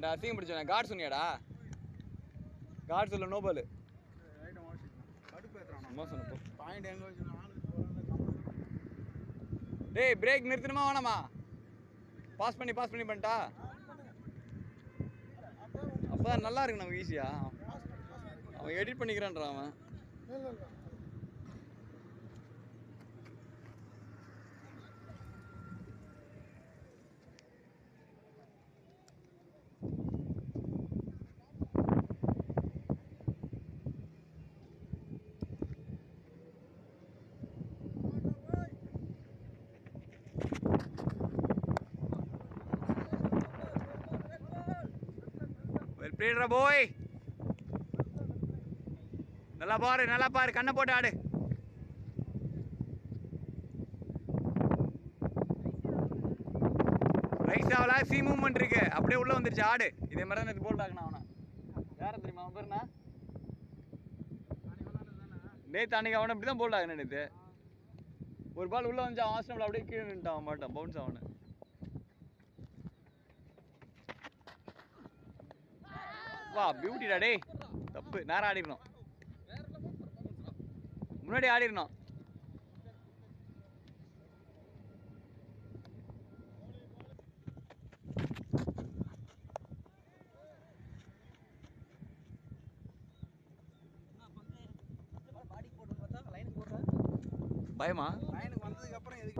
ஏன்டா அசிங்கம் பிடிச்சவன காட் சொன்னியாடா காட் சொல்ல நோ பால் சும்மா சொன்னப்போ பாயிண்ட் எங்க வச்சிருக்காங்க டேய் பிரேக் நிறுத்தணுமா வேணாமா பாஸ் பண்ணி பாஸ் பண்ணி பண்ணிட்டா அப்பதான் நல்லா இருக்கு நமக்கு ஈஸியா அவன் எடிட் பண்ணிக்கிறான்றான் அவன் இல்ல இல்ல வெல் பிளேடா போய் நல்லா பாரு நல்லா பாரு கண்ணை போட்டு ஆடு ரைஸ் ஆகல சி மூவ்மெண்ட் இருக்கு அப்படியே உள்ள வந்துருச்சு ஆடு இதே மாதிரி தான் நேற்று போல்ட் ஆகணும் அவனை யார தெரியுமா அவன் பேருனா நேற்று அன்னைக்கு அவனை இப்படி தான் போல்ட் ஆகணும் நேற்று ஒரு பால் உள்ள வந்து அவன் ஆஸ்டமில் அப்படியே கீழே நின்ட்டான் அவன் மாட்டான் பவுன்ஸ் அவனை வா பியூட்டிடா டேய் தப்பு நேரம் ஆடிடணும் முன்னாடி ஆடிடணும் பயமா லைனுக்கு வந்ததுக்கு அப்புறம் எதுக்கு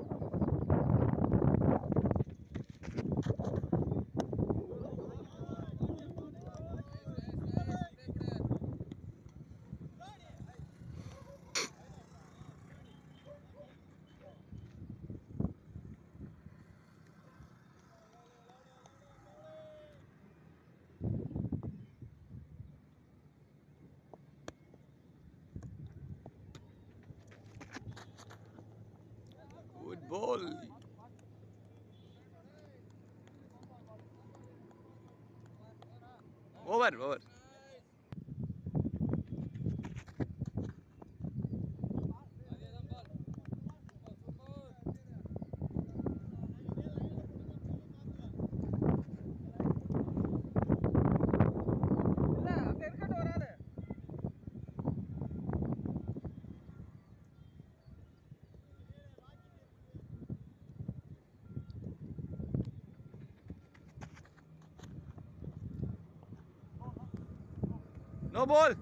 குட் பால் ஓவர் ஓவர் இல்ல அங்க இருக்கட்டும் ஒரு ஆளு நோ பால்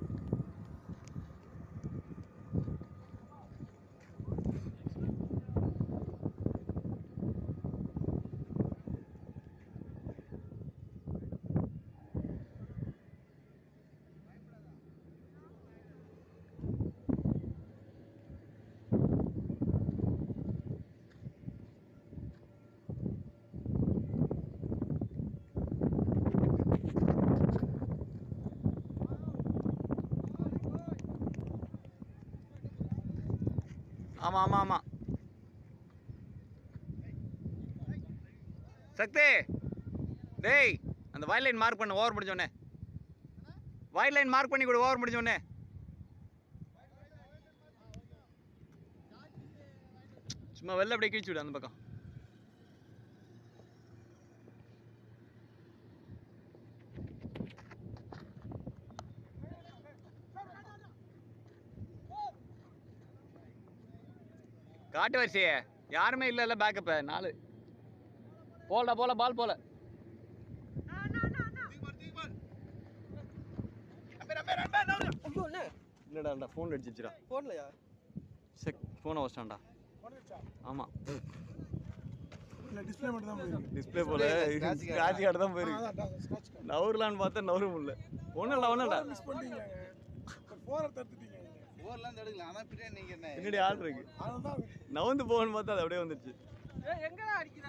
ஆமா ஆமா ஆமா சக்தி டேய் அந்த வைட் லைன் மார்க் பண்ணு ஓவர் முடிஞ்ச உடனே வைட் லைன் மார்க் பண்ணி கொடு ஓவர் முடிஞ்ச உடனே சும்மா வெளில அப்படியே கிழிச்சு விடு அந்த பக்கம் காட்டு வரிசையே யாருமே இல்லை இல்லை பேக்கப்பு நாலு போலடா போல பால் போல ஐயோ என்ன இல்லைடா ஃபோன் அடிச்சிச்சுடா போடலையா செக் ஃபோனை வச்சிட்டான்டா போடுச்சா ஆமாம் இல்ல டிஸ்ப்ளே மட்டும் தான் போயிருக்கு டிஸ்பிளே போல ஸ்க்ராட்ச் கார்டு தான் போயிருக்கு அதான் ஸ்க்ராட்ச் கார்டு நவரலான்னு பார்த்தா நவர முடியல ஒன்றும் இல்லை ஒன்றும் இல்லை மிஸ் பண்ணிட்டீங்க ஃபோரை தடுத்துட்டீங்க ஓர்லாம் தடுக்கலாம் அதான் பின்னாடி நீங்க என்ன பின்னாடி ஆள் இருக்கு அதுதான் நவந்து போகணும்னு பார்த்தா அது அப்படியே வந்துருச்சு எங்கடா அடிக்கிற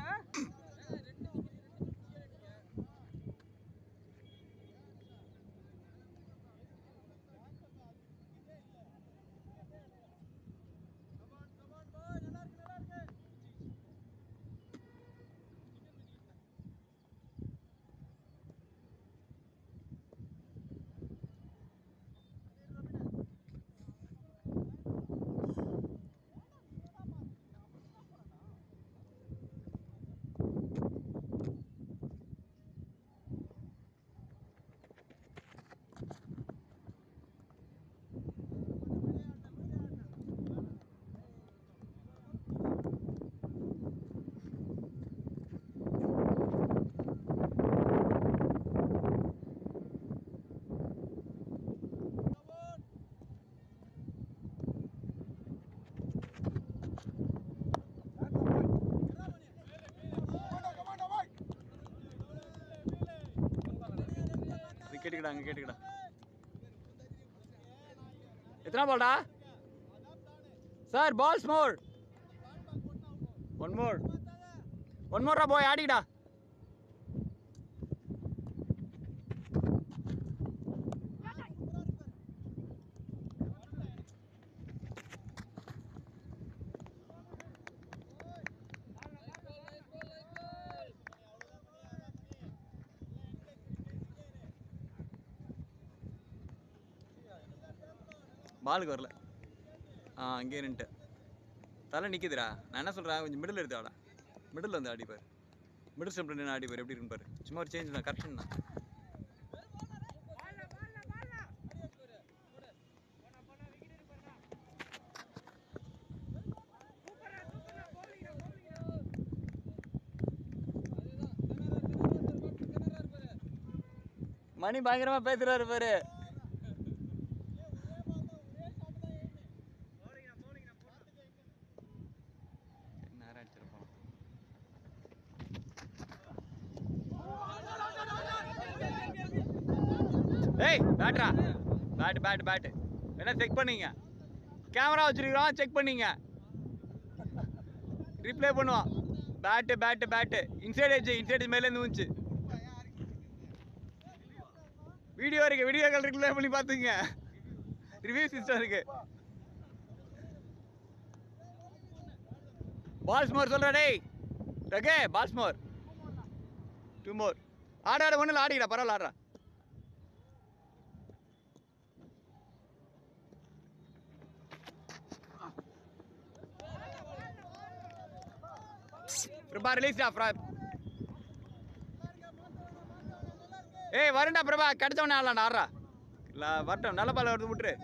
கேட்டுக்கடா அங்கே கேட்டுக்கடா எத்தனை பால்டா sir balls more one more one மோர்ரா போய் ஆடிக்கடா பாலுக்கு வரல ஆ அங்கேயே நின்ட்டு தலை நிற்கிதுடா நான் என்ன சொல்கிறேன் கொஞ்சம் மிடில் எடுத்து ஆடா மிடில் வந்து ஆடிப்பார் மிடில் ஸ்டெம்பில் நின்று ஆடிப்பார் எப்படி இருக்குன்னு பாரு சும்மா ஒரு சேஞ்ச் தான் கரெக்ஷன் தான் மணி பயங்கரமா பேசுறாரு பாரு நேரம் அடிச்சிருப்போம் ஏய் பேட்ரா பேட் பேட் பேட் என்ன செக் பண்ணீங்க கேமரா வச்சிருக்கிறோம் செக் பண்ணீங்க ரிப்ளை பண்ணுவோம் bat bat bat inside edge inside மேலே இருந்து வந்துச்சு வீடியோ இருக்கு வீடியோக்கள் ரிப்ளை பண்ணி பார்த்துங்க ரிவ்யூ சிஸ்டம் இருக்கு பால்ஸ் மோர் சொல்றா டேய் ரகே பால்ஸ் மோர் டூ மோர் ஆட ஆட ஒன்றும் ஆடிடா பரவாயில்ல ஆடுறா பிரபா ரிலீஸ்டா பிரபா ஏய் வரண்டா பிரபா கிடைச்சவனே ஆடலாம்டா ஆடுறா இல்லை வரட்டும் நல்ல பால் வருது விட்டுரு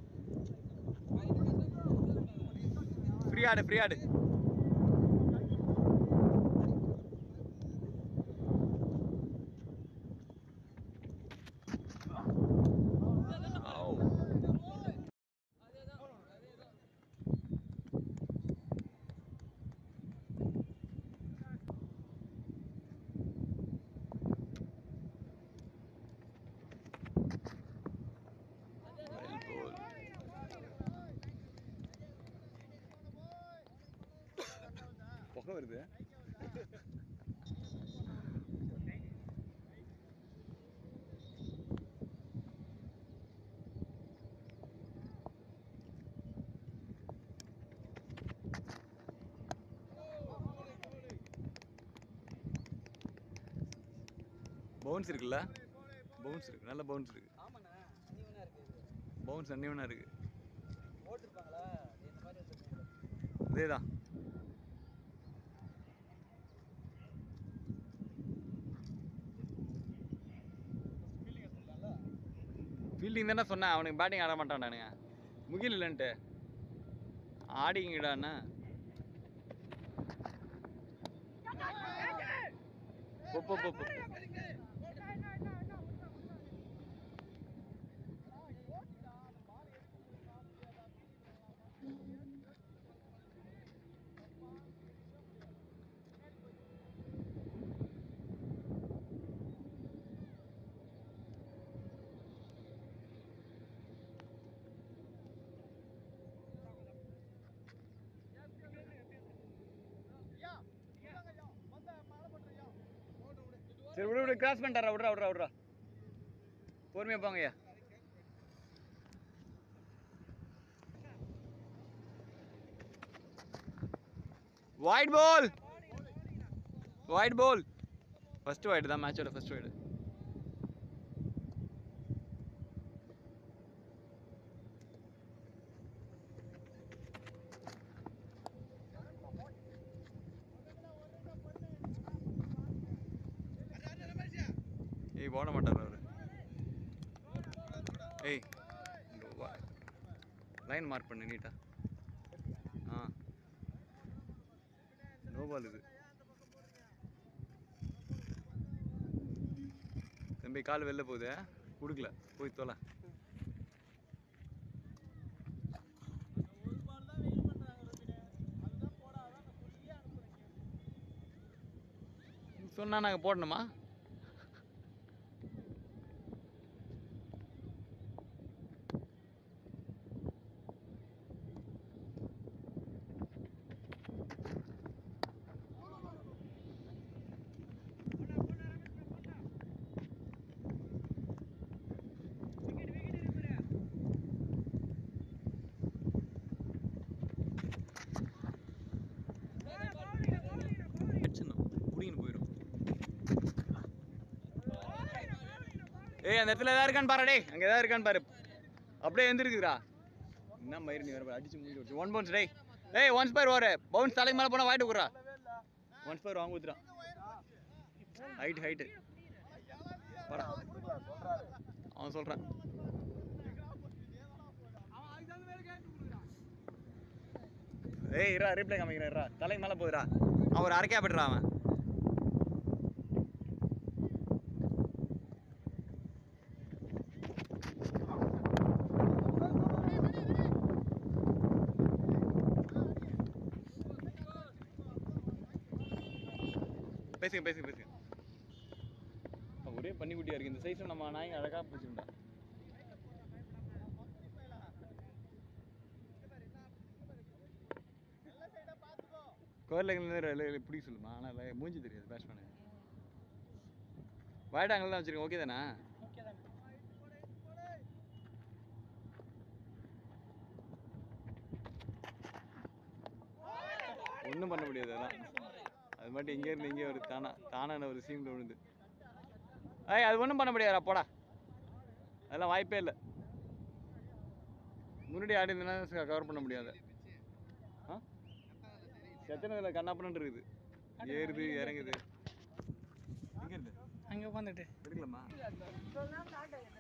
ஃப்ரீ ஆடு ஃப்ரீ ஆடு புகை வருது பவுன்ஸ் இருக்குல்ல பவுன்ஸ் இருக்கு நல்ல பவுன்ஸ் இருக்கு ஆமாண்ணா அன்னிவனா இருக்கு இது பவுன்ஸ் அன்னிவனா இருக்கு போட்டிருப்பாங்களா இந்த மாதிரி வச்சிருப்பாங்க அதேதான் ஃபீல்டிங் தானே சொன்னேன் அவனுக்கு பேட்டிங் ஆட மாட்டான்டானுங்க முகில் இல்லைன்ட்டு ஆடிங்கடாண்ணா போ போ போ போ சரி விடு விடு கிராஸ் பண்ணிட்டாரா விட்றா விட்றா விட்றா பொறுமையாக போங்கய்யா wide ball wide ball first wide தான் மேட்சோட ஃபர்ஸ்ட் வைடு ஏய் போட மாட்டார் அவரு ஏய் லைன் மார்க் பண்ணு நீட்டா ஆ நோ பால் இது தம்பி கால் வெளில போகுது கொடுக்கல போய் தொலை சொன்னா நாங்கள் போடணுமா ஏய் அந்த இடத்துல ஏதாவது இருக்கான்னு பாரு டேய் அங்கே ஏதாவது இருக்கான்னு பாரு அப்படியே எந்திருக்குதுடா என்ன மயிறு நீ வர அடிச்சு மூடி வச்சு ஒன் பவுன்ஸ் டேய் ஏய் ஒன்ஸ் பேர் ஒரு பவுன்ஸ் தலைக்கு மேலே போனால் வாங்கிட்டு குறா ஒன்ஸ் பேர் வாங்க ஊத்துறான் ஹைட் ஹைட்டு வாடா அவன் சொல்கிறான் ஏய் இரா ரீப்ளே காமிக்கிறேன் இரா தலைக்கு மேலே போகுதுடா அவன் ஒரு அரைக்கா பெட்டுறா அவன் பேசுங்க பேசுங்க பேசுங்க அப்ப ஒரே பண்ணி குட்டியா இருக்கு இந்த சைஸ்ல நம்ம நாய்ங்க அழகா பிடிச்சிருந்தா கோரில் பிடிக்க சொல்லுமா ஆனால் இல்லை மூஞ்சி தெரியாது பேட்ஸ்மேனு வாய்ட் ஆங்கிள் தான் வச்சிருக்கேன் ஓகே தானே ஒன்றும் பண்ண முடியாது அதெல்லாம் அது மட்டும் இங்கே இருந்து இங்கே ஒரு தானா தானான ஒரு சீமில் விழுந்து ஏய் அது ஒன்றும் பண்ண முடியாதுடா போடா அதெல்லாம் வாய்ப்பே இல்லை முன்னாடி ஆடி இருந்தேன்னா கவர் பண்ண முடியாது ஆ செத்தனதில் கண்ணாப்பண்ணு இருக்குது ஏறுது இறங்குது எங்கே இருந்து அங்கே உட்காந்துட்டு எடுக்கலாமா